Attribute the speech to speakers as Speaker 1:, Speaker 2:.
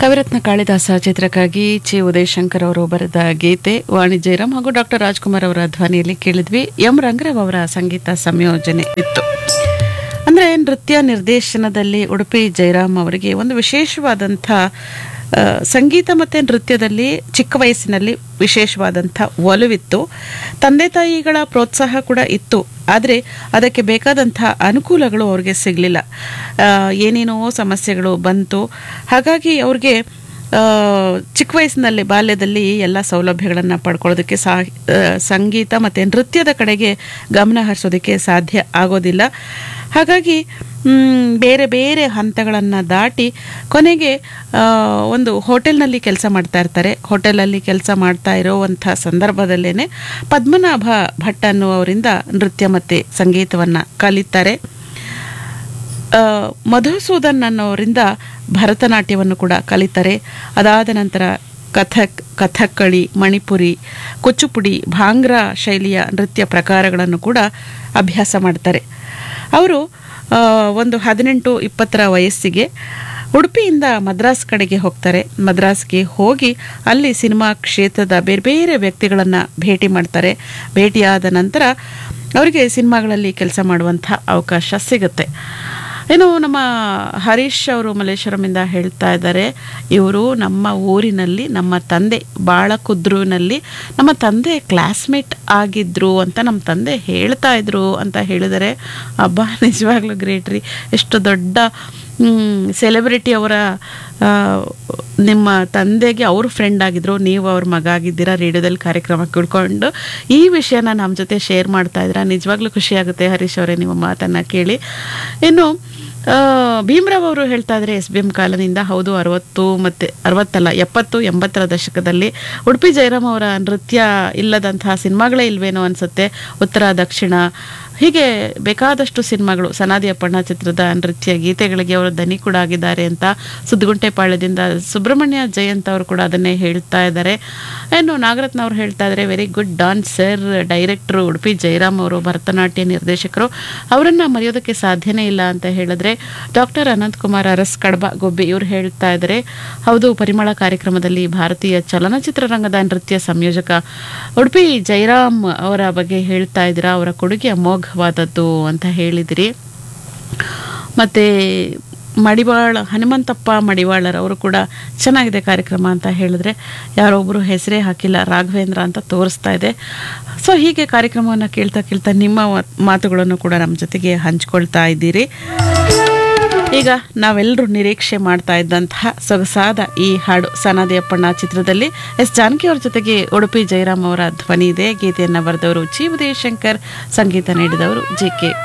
Speaker 1: ಕವಿರತ್ನ ಕಾಳಿದಾಸ ಚಿತ್ರಕ್ಕಾಗಿ ಚಿ ಉದಯಶಂಕರ್ ಅವರು ಬರೆದ ಗೀತೆ ವಾಣಿ ಜಯರಾಮ್ ಹಾಗೂ ಡಾಕ್ಟರ್ ರಾಜ್ಕುಮಾರ್ ಅವರ ಧ್ವನಿಯಲ್ಲಿ ಕೇಳಿದ್ವಿ ಎಂ ರಂಗರಾವ್ ಅವರ ಸಂಗೀತ ಸಂಯೋಜನೆ ಇತ್ತು ಅಂದರೆ ನೃತ್ಯ ನಿರ್ದೇಶನದಲ್ಲಿ ಉಡುಪಿ ಜಯರಾಮ್ ಅವರಿಗೆ ಒಂದು ವಿಶೇಷವಾದಂಥ ಆ, ಸಂಗೀತ ಮತ್ತು ನೃತ್ಯದಲ್ಲಿ ಚಿಕ್ಕ ವಯಸ್ಸಿನಲ್ಲಿ ವಿಶೇಷವಾದಂಥ ಒಲವಿತ್ತು ತಂದೆ ತಾಯಿಗಳ ಪ್ರೋತ್ಸಾಹ ಕೂಡ ಇತ್ತು ಆದರೆ ಅದಕ್ಕೆ ಬೇಕಾದಂಥ ಅನುಕೂಲಗಳು ಅವ್ರಿಗೆ ಸಿಗಲಿಲ್ಲ ಏನೇನೋ ಸಮಸ್ಯೆಗಳು ಬಂತು ಹಾಗಾಗಿ ಅವ್ರಿಗೆ ಆ, ಚಿಕ್ಕ ವಯಸ್ಸಿನಲ್ಲಿ ಬಾಲ್ಯದಲ್ಲಿ ಎಲ್ಲ ಸೌಲಭ್ಯಗಳನ್ನು ಪಡ್ಕೊಳ್ಳೋದಕ್ಕೆ ಸಾ ಆ, ಸಂಗೀತ ಮತ್ತು ನೃತ್ಯದ ಕಡೆಗೆ ಗಮನ ಹರಿಸೋದಕ್ಕೆ ಸಾಧ್ಯ ಆಗೋದಿಲ್ಲ ಹಾಗಾಗಿ ಮ್, ಬೇರೆ ಬೇರೆ ಹಂತಗಳನ್ನು ದಾಟಿ ಕೊನೆಗೆ ಆ, ಒಂದು ಹೋಟೆಲ್ನಲ್ಲಿ ಕೆಲಸ ಮಾಡ್ತಾ ಇರ್ತಾರೆ ಹೋಟೆಲಲ್ಲಿ ಕೆಲಸ ಮಾಡ್ತಾ ಇರೋವಂಥ ಸಂದರ್ಭದಲ್ಲೇ ಪದ್ಮನಾಭ ಭಟ್ ಅನ್ನುವರಿಂದ ನೃತ್ಯ ಮತ್ತು ಸಂಗೀತವನ್ನು ಕಲಿತಾರೆ ಆ, ಮಧುಸೂದನ್ ಅನ್ನೋರಿಂದ ಭರತನಾಟ್ಯವನ್ನು ಕೂಡ ಕಲಿತಾರೆ ಅದಾದ ನಂತರ ಕಥಕ್ ಕಥಕ್ಕಳಿ ಮಣಿಪುರಿ ಕುಚ್ಚುಪುಡಿ ಭಾಂಗ್ರಾ ಶೈಲಿಯ ನೃತ್ಯ ಪ್ರಕಾರಗಳನ್ನು ಕೂಡ ಅಭ್ಯಾಸ ಮಾಡ್ತಾರೆ ಅವರು ಆ, ಒಂದು ಹದಿನೆಂಟು ಇಪ್ಪತ್ತರ ವಯಸ್ಸಿಗೆ ಉಡುಪಿಯಿಂದ ಮದ್ರಾಸ್ ಕಡೆಗೆ ಹೋಗ್ತಾರೆ ಮದ್ರಾಸ್ಗೆ ಹೋಗಿ ಅಲ್ಲಿ ಸಿನಿಮಾ ಕ್ಷೇತ್ರದ ಬೇರೆ ಬೇರೆ ವ್ಯಕ್ತಿಗಳನ್ನು ಭೇಟಿ ಮಾಡ್ತಾರೆ ಭೇಟಿಯಾದ ನಂತರ ಅವರಿಗೆ ಸಿನಿಮಾಗಳಲ್ಲಿ ಕೆಲಸ ಮಾಡುವಂಥ ಅವಕಾಶ ಸಿಗುತ್ತೆ ಏನು ನಮ್ಮ ಹರೀಶ್ ಅವರು ಮಲ್ಲೇಶ್ವರಮಿಂದ ಹೇಳ್ತಾ ಇದ್ದಾರೆ ಇವರು ನಮ್ಮ ಊರಿನಲ್ಲಿ ನಮ್ಮ ತಂದೆ ಬಾಳಕುದ್ರುನಲ್ಲಿ ನಮ್ಮ ತಂದೆ ಕ್ಲಾಸ್ಮೇಟ್ ಆಗಿದ್ರು ಅಂತ ನಮ್ಮ ತಂದೆ ಹೇಳ್ತಾ ಇದ್ರು ಅಂತ ಹೇಳಿದರೆ ಹಬ್ಬ ನಿಜವಾಗ್ಲೂ ಗ್ರೇಟ್ ರೀ ಎಷ್ಟು ದೊಡ್ಡ ಸೆಲೆಬ್ರಿಟಿ ಅವರ ಆ, ನಿಮ್ಮ ತಂದೆಗೆ ಅವರು ಫ್ರೆಂಡ್ ಆಗಿದ್ರು ನೀವು ಅವ್ರ ಮಗ ಆಗಿದ್ದೀರಾ ರೇಡಿಯೋದಲ್ಲಿ ಕಾರ್ಯಕ್ರಮ ಕೇಳ್ಕೊಂಡು ಈ ವಿಷಯನ ನಮ್ಮ ಜೊತೆ ಶೇರ್ ಮಾಡ್ತಾ ಇದ್ದೀರಾ ನಿಜವಾಗ್ಲೂ ಖುಷಿಯಾಗುತ್ತೆ ಹರೀಶ್ ಅವರೇ ನಿಮ್ಮ ಮಾತನ್ನು ಕೇಳಿ ಇನ್ನು ಆ, ಭೀಮ್ರಾವ್ ಅವರು ಹೇಳ್ತಾ ಇದ್ದಾರೆ ಎಸ್ ಬಿ ಎಂ ಕಾಲನಿಂದ ಹೌದು ಅರವತ್ತು ಮತ್ತು ಅರವತ್ತಲ್ಲ ಎಪ್ಪತ್ತು ಎಂಬತ್ತರ ದಶಕದಲ್ಲಿ ಉಡುಪಿ ಜಯರಾಮ್ ಅವರ ನೃತ್ಯ ಇಲ್ಲದಂತಹ ಸಿನಿಮಾಗಳೇ ಇಲ್ವೇನೋ ಅನಿಸುತ್ತೆ ಉತ್ತರ ದಕ್ಷಿಣ ಹೀಗೆ ಬೇಕಾದಷ್ಟು ಸಿನಿಮಾಗಳು ಸನಾದಿ ಅಪ್ಪಣ್ಣ ಚಿತ್ರದ ನೃತ್ಯ ಗೀತೆಗಳಿಗೆ ಅವರು ದನಿ ಕೂಡ ಆಗಿದ್ದಾರೆ ಅಂತ ಸುದ್ಗುಂಟೆಪಾಳ್ಯದಿಂದ ಸುಬ್ರಹ್ಮಣ್ಯ ಜಯಂತ್ ಅವರು ಕೂಡ ಅದನ್ನೇ ಹೇಳ್ತಾ ಇದ್ದಾರೆ ಇನ್ನು ನಾಗರತ್ನ ಅವರು ಹೇಳ್ತಾ ಇದ್ದಾರೆ ವೆರಿ ಗುಡ್ ಡಾನ್ಸರ್ ಡೈರೆಕ್ಟ್ರು ಉಡುಪಿ ಜಯರಾಮ್ ಅವರು ಭರತನಾಟ್ಯ ನಿರ್ದೇಶಕರು ಅವರನ್ನು ಮರೆಯೋದಕ್ಕೆ ಸಾಧ್ಯನೇ ಇಲ್ಲ ಅಂತ ಹೇಳಿದ್ರೆ ಡಾಕ್ಟರ್ ಅನಂತ್ ಕುಮಾರ್ ಅರಸ್ ಕಡಬ ಗೊಬ್ಬೆ ಇವರು ಹೇಳ್ತಾ ಇದ್ದಾರೆ ಹೌದು ಪರಿಮಳ ಕಾರ್ಯಕ್ರಮದಲ್ಲಿ ಭಾರತೀಯ ಚಲನಚಿತ್ರರಂಗದ ನೃತ್ಯ ಸಂಯೋಜಕ ಉಡುಪಿ ಜಯರಾಮ್ ಅವರ ಬಗ್ಗೆ ಹೇಳ್ತಾ ಇದ್ದೀರಾ ಅವರ ಕೊಡುಗೆ ಅಮೋಘವಾದದ್ದು ಅಂತ ಹೇಳಿದಿರಿ ಮತ್ತು ಮಡಿವಾಳ ಹನುಮಂತಪ್ಪ ಮಡಿವಾಳರ್ ಅವರು ಕೂಡ ಚೆನ್ನಾಗಿದೆ ಕಾರ್ಯಕ್ರಮ ಅಂತ ಹೇಳಿದ್ರೆ ಯಾರೊಬ್ಬರು ಹೆಸರೇ ಹಾಕಿಲ್ಲ ರಾಘವೇಂದ್ರ ಅಂತ ತೋರಿಸ್ತಾ ಇದೆ ಸೊ ಹೀಗೆ ಕಾರ್ಯಕ್ರಮವನ್ನು ಕೇಳ್ತಾ ಕೇಳ್ತಾ ನಿಮ್ಮ ಮಾತ್- ಮಾತುಗಳನ್ನು ಕೂಡ ನಮ್ಮ ಜೊತೆಗೆ ಹಂಚ್ಕೊಳ್ತಾ ಇದ್ದೀರಿ ಈಗ ನಾವೆಲ್ಲರೂ ನಿರೀಕ್ಷೆ ಮಾಡ್ತಾ ಇದ್ದಂತಹ ಸೊಗಸಾದ ಈ ಹಾಡು ಸನಾದಿ ಅಪ್ಪಣ್ಣ ಚಿತ್ರದಲ್ಲಿ ಎಸ್ ಜಾನಕಿ ಅವರ ಜೊತೆಗೆ ಉಡುಪಿ ಜಯರಾಮ್ ಅವರ ಧ್ವನಿ ಇದೆ ಗೀತೆಯನ್ನು ಬರೆದವರು ಜಿ ಉದಯಶಂಕರ್ ಸಂಗೀತ ನೀಡಿದವರು ಜೆ ಕೆ